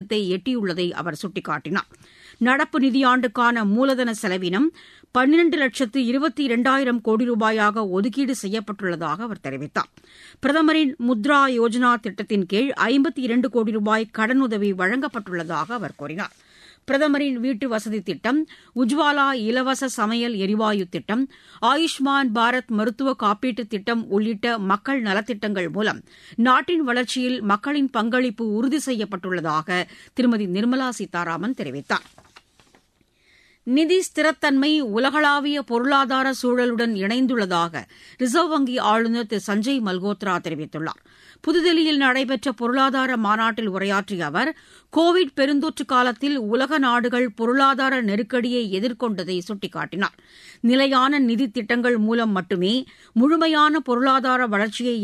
சதவீதத்தை எட்டியுள்ளதை அவர் சுட்டிக்காட்டினார் நடப்பு நிதியாண்டுக்கான மூலதன செலவினம் பன்னிரண்டு லட்சத்து இருபத்தி இரண்டாயிரம் கோடி ரூபாயாக ஒதுக்கீடு செய்யப்பட்டுள்ளதாக அவர் தெரிவித்தார் பிரதமரின் முத்ரா யோஜனா திட்டத்தின் கீழ் ஐம்பத்தி இரண்டு கோடி ரூபாய் கடனுதவி வழங்கப்பட்டுள்ளதாக அவர் கூறினார் பிரதமரின் வீட்டு வசதி திட்டம் உஜ்வாலா இலவச சமையல் எரிவாயு திட்டம் ஆயுஷ்மான் பாரத் மருத்துவ காப்பீட்டு திட்டம் உள்ளிட்ட மக்கள் நலத்திட்டங்கள் மூலம் நாட்டின் வளர்ச்சியில் மக்களின் பங்களிப்பு உறுதி செய்யப்பட்டுள்ளதாக திருமதி நிர்மலா சீதாராமன் தெரிவித்தார் நிதி ஸ்திரத்தன்மை உலகளாவிய பொருளாதார சூழலுடன் இணைந்துள்ளதாக ரிசர்வ் வங்கி ஆளுநர் திரு சஞ்சய் மல்கோத்ரா தெரிவித்துள்ளார் புதுதில்லியில் நடைபெற்ற பொருளாதார மாநாட்டில் உரையாற்றிய அவர் கோவிட் பெருந்தொற்று காலத்தில் உலக நாடுகள் பொருளாதார நெருக்கடியை எதிர்கொண்டதை சுட்டிக்காட்டினார் நிலையான நிதி திட்டங்கள் மூலம் மட்டுமே முழுமையான பொருளாதார வளர்ச்சியை